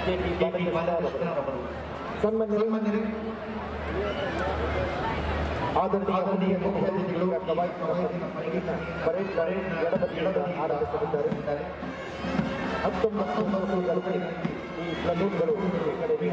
KP ಬಾಲಕೃಷ್ಣರವರು ಸನ್ಮಾನ್ಯರೇ ಆದರಣೀಯ ಆದರಣೀಯ ಮುಖ್ಯ ಮುಖ್ಯ ಅತಿಥಿಗಳು ಅತಿಥಿಗಳು ಕವಾಯತಿನ ಪರೇಡ್ ಪರೇಡ್ ಎಡಬದಿಯಿಂದ ಆರಂಭಿಸಲಿದ್ದಾರೆ ಹತ್ತೊಂಬತ್ತು ಮಕ್ಕಳುಗಳು ಈ ಪ್ಲಟೂನ್ಗಳು ಈ ಕಡೆ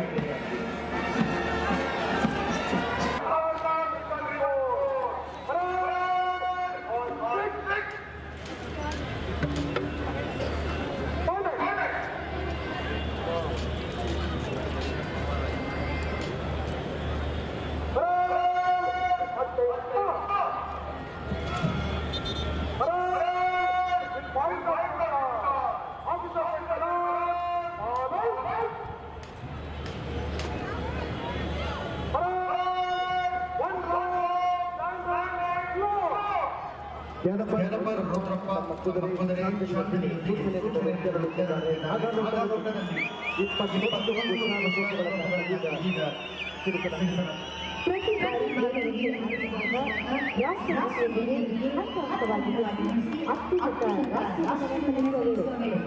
ಜನಪದ ರುದ್ರಪ್ಪ ಕುದುರೆ ಕುದುರೆ ಶಾಂತಿನಿ ಸೂಚನೆ ತೆರಳುತ್ತಿದ್ದಾರೆ ನಾಗಾಲೋಟದಲ್ಲಿ ಇಪ್ಪತ್ತೊಂದು ವಿಧಾನಸಭೆಗಳ ಈಗ ಈಗ ತಿರುಪತಿ ಪ್ರತಿ ಬಾರಿ ಗೆಲುವಿಗೆ ಆಗುವಾಗ ರಾಷ್ಟ್ರಭಾಷೆಗೆ ಹಂತ ಹಂತವಾಗಿ ಬೆಳೆಸಿ ಅತ್ಯುನ್ನತ ರಾಷ್ಟ್ರೀಯ ಸಲ್ಲಿಸುವವರು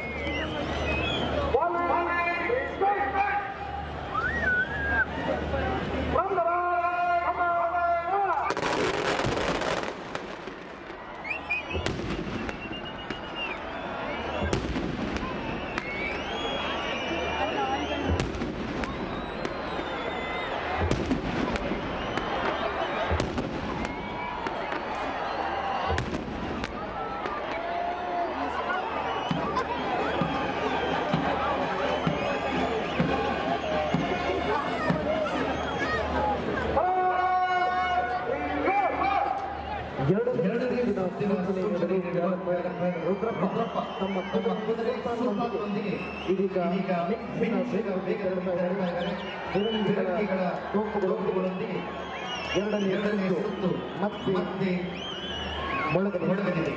ಎರಡನೇ ದಿನ ಸೂಚನೆಗಳು ರುದ್ರಪ್ಪ ತಮ್ಮ ತಮ್ಮ ಕುದುರೆ ಸ್ಥಾನದೊಂದಿಗೆ ಇದೀಗ ಮಿಕ್ಸಿನ ಬೇಗ ಬೇಗ ಫಿರಂಗಿಗಳ ತೋಪುಗಳೊಂದಿಗೆ ಎರಡನೇ ಎರಡನೇ ಸುತ್ತು ಸುತ್ತು ಮತ್ತೆ ಮತ್ತೆ ಮೊಳಗಲಿದೆ ಮೊಳಗಲಿದೆ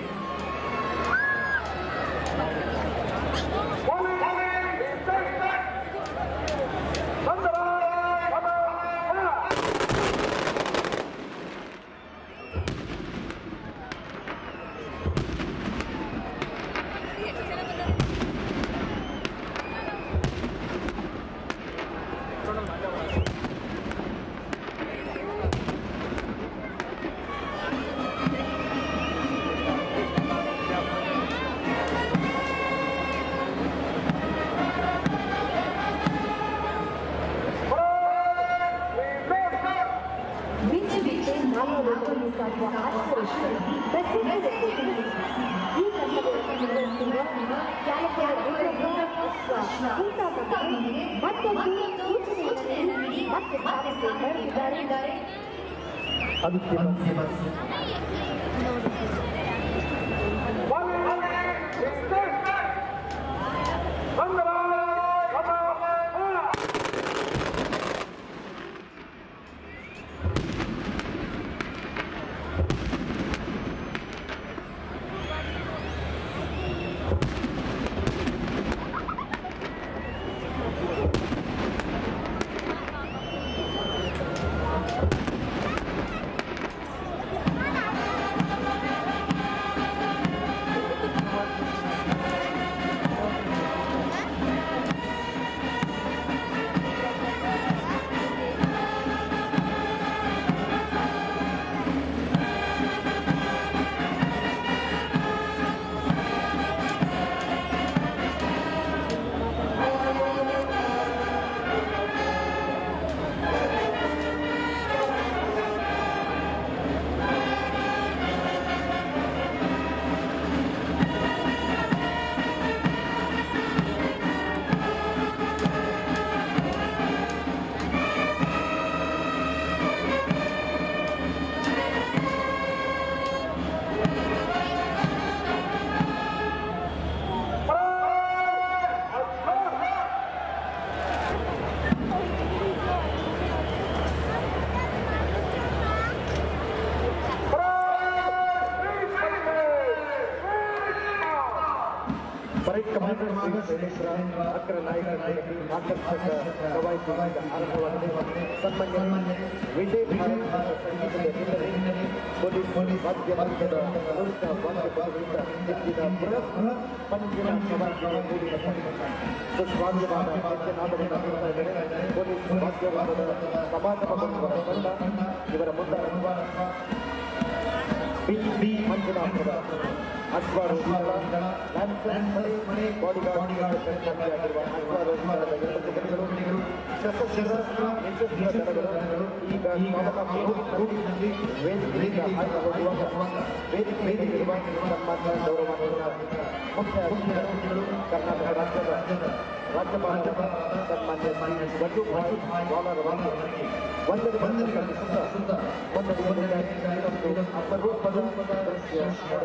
ಬಿಚ್ಚು ಬಿಚ್ಚು ನಾಲ್ವರು ಸಾಗುವ ಆಶ್ಚರ್ಯ ಪ್ರಸಿದ್ಧ ವ್ಯಕ್ತಿಗಳು ಈ ತಂಡವನ್ನು ನಿರ್ವಹಿಸುವ ಚಾಲಕರ ಮುಂತಾದವರಿಗೆ ಮತ್ತೊಂದು ಸೂಚನೆಯನ್ನು ನೀಡಿ ಮತ್ತೆ ಸ್ಥಾನಕ್ಕೆ ನಡೆದಿದ್ದಾರೆ ಅಂತಿಮ Thank ಕಮಾಂಡರ್ ಶ್ರೇಷ್ಠ ಅಗ್ರ ನಾಯಕರಾಗಿ ಆಕರ್ಷಕ ಕವಾಯತು ಆರಂಭವಾಗಿದೆ ಸನ್ಮಾನ್ಯ ವಿಜಯ್ ಭಾರತ್ ಮತ್ತು ಸಂಗೀತದ ಹಿನ್ನೆಲೆ ಪೊಲೀಸ್ ವಾದ್ಯ ವರ್ಗದ ನುರಿತ ವಾದ್ಯಪಟುಗಳಿಂದ ಹೆಚ್ಚಿನ ಬೃಹತ್ ಪಂಜಿನ ಕವಾಯತಿನ ಸುಸ್ವಾದ್ಯವಾದ ಹೆಜ್ಜೆನಾದವನ್ನು ನೀಡ್ತಾ ಇದ್ದಾರೆ ಪೊಲೀಸ್ ವಾದ್ಯ ವರ್ಗದ ಸಮಾಗಮಗೊಳ್ಳುವ ತಂಡ ಇವರ ಮುಂದೆ ಬಿ ಬಿ ಮಂಜುನಾಥರ ಅಶ್ವಾರೋಹಿಗಳ ಲ್ಯಾನ್ಸರ್ ಮಣಿ ಬಾಡಿಗಾರ್ಡ್ ಆಗಿರುವ ಅಶ್ವಾರೋಹಿಗಳ ಎರಡು ಗಡಿಗಳು ಸಶಸ್ತ್ರ ನಿಶಸ್ತ್ರ ದಳಗಳು ಈಗ ಕಾಮಕಾಗಿ ವೇದಿಕೆಯಿಂದ ಹಾಯ್ದು ಹೋಗುವಾಗ ವೇದಿಕೆಯಲ್ಲಿರುವ ಸನ್ಮಾನ್ಯ ಗೌರವಾನ್ವಿತ ಮುಖ್ಯ ಅತಿಥಿಗಳು ಕರ್ನಾಟಕ ರಾಜ್ಯದ ರಾಜ್ಯಪಾಲರ ಸನ್ಮಾನ್ಯ ಶ್ರೀ ವಜುಭಾಯಿ ವಾಲರವರಿಗೆ ವಂದನೆ ವಂದನೆ ಕಲ್ಪಿಸುತ್ತಾ ವಂದನೆಯ ಇದೊಂದು ಅಪರೂಪದ ದೃಶ್ಯ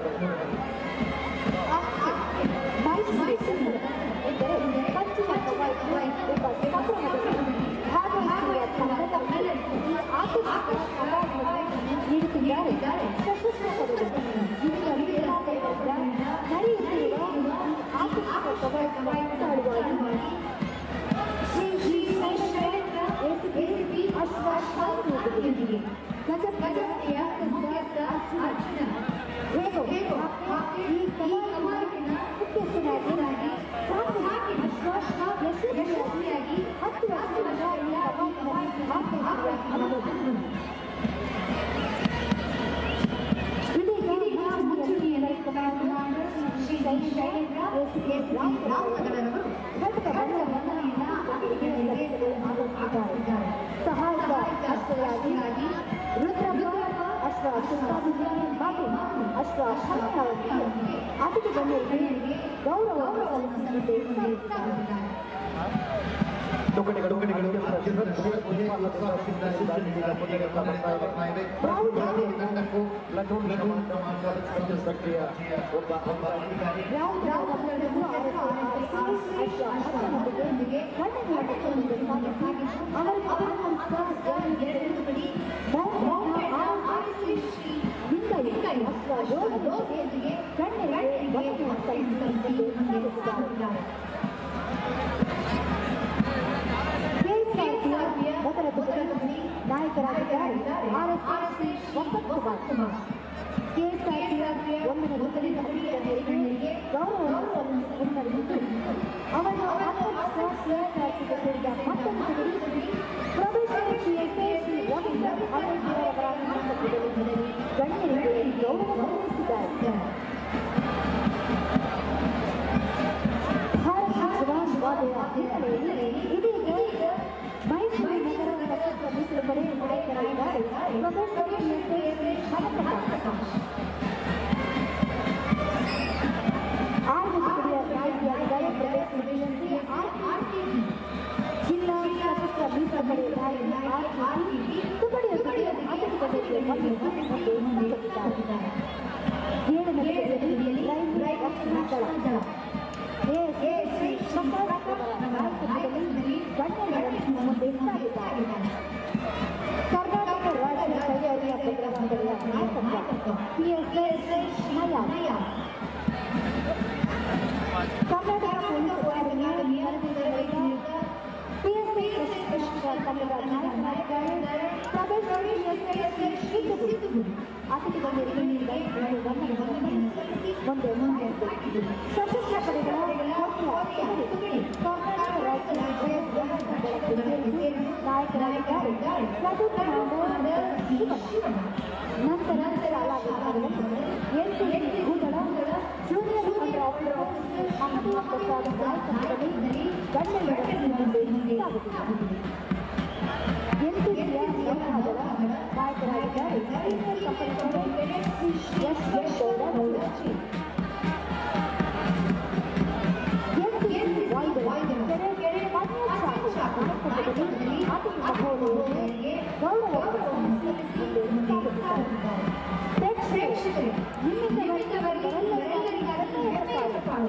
ಮೈಸೂರು ಎಂದರೆ ಪಶ್ಚಿಮ ಕವಾಯತು ಎಂಬ ಸಂಭ್ರಮದಲ್ಲಿ ಭಾಗವಹಿಸುವ ತಂಡದ ಮೇಲೆ ಈ ಆಕರ್ಷಕ ಕವಾಯತನ್ನು ನೀಡುತ್ತಿದ್ದಾರೆ ಸಶಸ್ತ್ರ ಪಡೆಗಳು ಇಲ್ಲಿಯ ವೀರಾಲಯದಿಂದ ನಡೆಯುತ್ತಿರುವ ಈ ಆಕರ್ಷಕ ಕವಾಯತನ್ನು ತಾಳುವಾಗಿ ಶ್ರೀ ಶ್ರೀ ಶೈಲೇಂದ್ರ ಎಸಿಪಿ ಅಶ್ವಾಶ್ವಾಸನೊಂದಿಗೆ ಗಜಪಡೆಯ ಮುಖ್ಯಸ್ಥ ಅರ್ಜುನ ಹೇಗೋ ಈ ಕಮಾಂಡಿನ ಮುಖ್ಯಸ್ಥರಾಗಿ ಸಾಕಿ ಅಶ್ವಾಸ ಯಶಸ್ವಿಯಾಗಿ ಹತ್ತು ವರ್ಷಗಳ ಈ ಕಮಾಂಡಿನಲ್ಲಿ ಭಾಗವಹಿಸುವ ಅನುಭವ ಇದೀಗ ಮುಂಚೂಣಿಯಲ್ಲಿ ಕಮಾಂಡರ್ ಶ್ರೀ ಶೈಲೇಂದ್ರ ಎಸ್ ರಾಮನಗರವರು ಘಟಕ ಬಂದ ವಂದನೆಯನ್ನ ಅವರಿಗೆ ಆಗಮಿಸಿದ್ದಾರೆ ಸಹಾಯಕ ಅಶ್ವಯಾಗಿ ರುದ್ರಪ್ಪ ಅಶ್ವ ಸುತ್ತಾದಿಗೆ ಹಾಗೂ ಅಶ್ವ ಹಸ್ತವರಿಗೆ ಅತಿಥಿ ಗಣ್ಯರಿಗೆ ಗೌರವ ಸಲ್ಲಿಸುತ್ತಿದ್ದಾರೆ ತುಕಡಿಗಳು ಪ್ರಕ್ರಿಯೆ ಒಬ್ಬ ಅಧಿಕಾರಿ ನಾಯಕರಾಗಿದ್ದಾರೆ R S R Vasanth Kumar ಕೆಎಸ್ಆರ್ಪಿಯ ಒಂದನೇ ಮೊದಲಿನ ಹಿರಿಯರಿಗೆ ಗೌರವವನ್ನು ಸಲ್ಲಿಸಿದ್ದು ಅವನು ಕೆಎಸ್ಆರ್ಪಿಗೆ ಸೇರಿದ ಮತ್ತೊಂದು ಹಿರಿಯ ಪ್ರೊಫೆಸರ್ ಪಿಎಸ್ಎ ರವೀಂದ್ರ ಅವರ ನಾಯಕತ್ವದಲ್ಲಿ ಗಣ್ಯರಿಗೆ ಗೌರವ ಸಲ್ಲಿಸಿದ್ದಾರೆ ಭಾರತ ಜವಾನ್ ವಾದದ ಹಿನ್ನೆಲೆಯಲ್ಲಿ ಇದೀಗ ಮೈಸೂರು ನಗರ ಸಶಸ್ತ್ರ ಮೀಸಲು ಪಡೆ ನಾಯಕರಾಗಿದ್ದಾರೆ ಪ್ರೊಫೆಸರ್ ಪಿಎಸ್ಎ ಮನಪ್ರಕಾಶ್ ಆರ್ಮಿ ತುಕಡಿಯ ನಾಯಕಿಯಾಗಿದ್ದಾರೆ ಪ್ರೊಫೆಸರ್ ಪಿಎಸ್ಎ ಆರ್ಟಿಟಿ ಜಿಲ್ಲಾ ಸಶಸ್ತ್ರ ಮೀಸಲು ಪಡೆ ನಾಯಕ ಆರ್ಟಿಟಿ ತುಕಡಿಯ ತುಕಡಿಯ ಅತಿಥಿ ಪದವಿಗೆ ಬಂದು ಮುಂದೆ ಸಾಗುತ್ತಿದ್ದಾರೆ ಏಳನೇ ತರಗತಿಯಲ್ಲಿ ಲೈನ್ ರಕ್ಷಣಾ ದಳ ಎಎಸ್ಎ ಮಕ್ಕಳ ನಾಯಕತ್ವದಲ್ಲಿ ಗಣ್ಯರು ಮುಂದೆ ಸಾಗಿದ್ದಾರೆ ಕರ್ನಾಟಕ ರಾಜ್ಯ ಕೈಗಾರಿಕಾ ಭದ್ರತಾ ಮಂಡಳಿಯ ನಾಯಕತ್ವ ಪಿಎಸ್ಎ ಮಯ ಕರ್ನಾಟಕ ಪೊಲೀಸ್ ಅಕಾಡೆಮಿಯ ವರದಿಗಳಿಂದ ಪಿಎಸ್ಐ ಪ್ರಶಿಕ್ಷಕ ತಂಡದ ನಾಯಕರಾಗಿದ್ದಾರೆ ಪ್ರೊಫೆಸರ್ ಪಿಎಸ್ಐ ಶ್ರೀಧರ್ ಅತಿಥಿ ಗಣ್ಯರಿಗೆ ನೀಡಿದ ಒಂದು ವಂದನೆಗಳನ್ನು ಸಲ್ಲಿಸಿ ಮುಂದೆ ಮುಂದೆ ಸಶಸ್ತ್ರ ಪಡೆಗಳ ಮುಖ್ಯ ತುಕಡಿ ಕರ್ನಾಟಕ ರಾಜ್ಯ ವಿಜಯ ನಾಯಕರಾಗಿದ್ದಾರೆ ಪ್ರಭು ಕಮಾಂಡರ್ ಶಿವಣ್ಣ ನಂತರ ಶಾಲಾ ವಿಭಾಗದಲ್ಲಿ ಎನ್ಸಿಸಿ ಭೂದಳ junior under officer Mahadeva Prasad ನಾಯಕತ್ವದಲ್ಲಿ ಗಣ್ಯರ ಮುಂದೆ ಸಾಗುತ್ತಿದೆ ಎನ್ಸಿಸಿಯ ವಿಭಾಗದ ನಾಯಕರಾಗಿದ್ದಾರೆ senior company S S Gowda ಗೌಡಜಿ ಎನ್ಸಿಸಿ ವಾಯುದಳ ಕೆರೆ ಪದ್ಮಚಾಕು ನಾಯಕತ್ವದಲ್ಲಿ ಅತಿ ಮಹೋದಯರಿಗೆ ಗೌರವ ಸಲ್ಲಿಸಿ ಮುಂದೆ ಸಾಗುತ್ತಿದ್ದಾರೆ ಪ್ರೇಕ್ಷಕರೇ ನಿಮ್ಮಿಂದ ಬರೆಲ್ಲರಿಗಾಗಿ ಒತ್ತಾಯ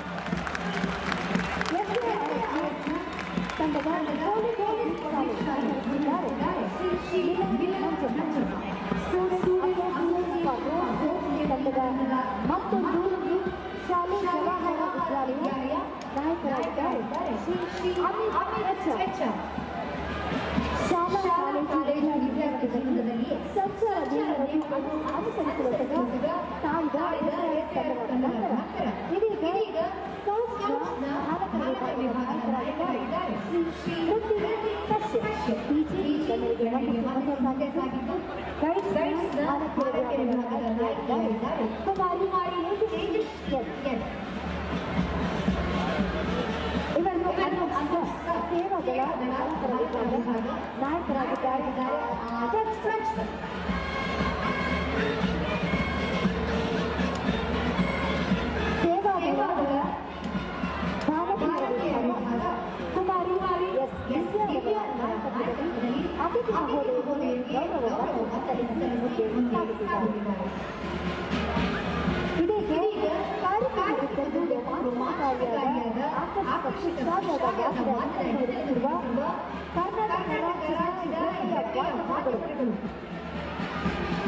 ತಂಡದ ಪೊಲೀಸ್ ಅಧಿಕಾರಿಗಳಿದ್ದಾರೆ ಶ್ರೀ ಶ್ರೀ ಮಂಜುನಾಥ್ ಸ್ಟೂಡೆಂಟ್ ತಂಡದ ಮತ್ತೊಂದು ಶಾಲೆ ಜವಾಹರ ವಿದ್ಯಾಲಯ ವೆಚ್ಚ ಶಾಲಾ ಕಾಲೇಜು ವಿದ್ಯಾರ್ಥಿ ಜೀವನದಲ್ಲಿ ಸಂಚಾರ ನಿಯಮಗಳನ್ನು ಅನುಸರಿಸುವ ಸಗ ತಾಳಿದ ಎಸ್ಎಎಸ್ ನಂತರ ಇದೀಗ ಸ್ಕೌಟ್ಸ್ನ ಭಾರತ ವಿಭಾಗದ ಶ್ರೀ ಪೃಥ್ವಿ ಕಶ್ಯಪ್ ಪಿಜಿ ಜನರಿಗೆ ಒಂದು ಸಾಗಿದ್ದು ಗೈಡ್ಸ್ನ ಭಾರತೀಯ ವಿಭಾಗದ ನಾಯಕಿಯಾಗಿದ್ದಾರೆ ಕುಮಾರಿ ಎಸ್ ಇವನ್ನು ಅನುಷ್ಠ ಸೇವಾಗಳ ನಾಯಕರ ವಿಭಾಗ ನಾಯಕರಾಗಿದ್ದಾರೆ ಸೇವಾಗಳ ಭಾರತೀಯ ವಿಭಾಗ ಕುಮಾರಿ ಎಸ್ ದಿವ್ಯಾಂಗಗಳ ನಾಯಕತ್ವದಲ್ಲಿ ಅತಿಥಿ ಮಹೋದಯರಿಗೆ ಗೌರವವನ್ನು ಸಲ್ಲಿಸಿ ಮುಂದೆ ಸಾಗುತ್ತಿದ್ದಾರೆ ಇದೀಗ ಕಾರ್ಯಕ್ರಮದಲ್ಲಿ ಮಾತೃಕಾರ್ಯಾದ ಆಕರ್ಷಕ ಶಿಕ್ಷಾದ ಮಾತನಾಡುತ್ತಿರುವ ಕರ್ನಾಟಕ ರಾಜ್ಯದ ಜಿಲ್ಲೆಯ ವಾದಗಳು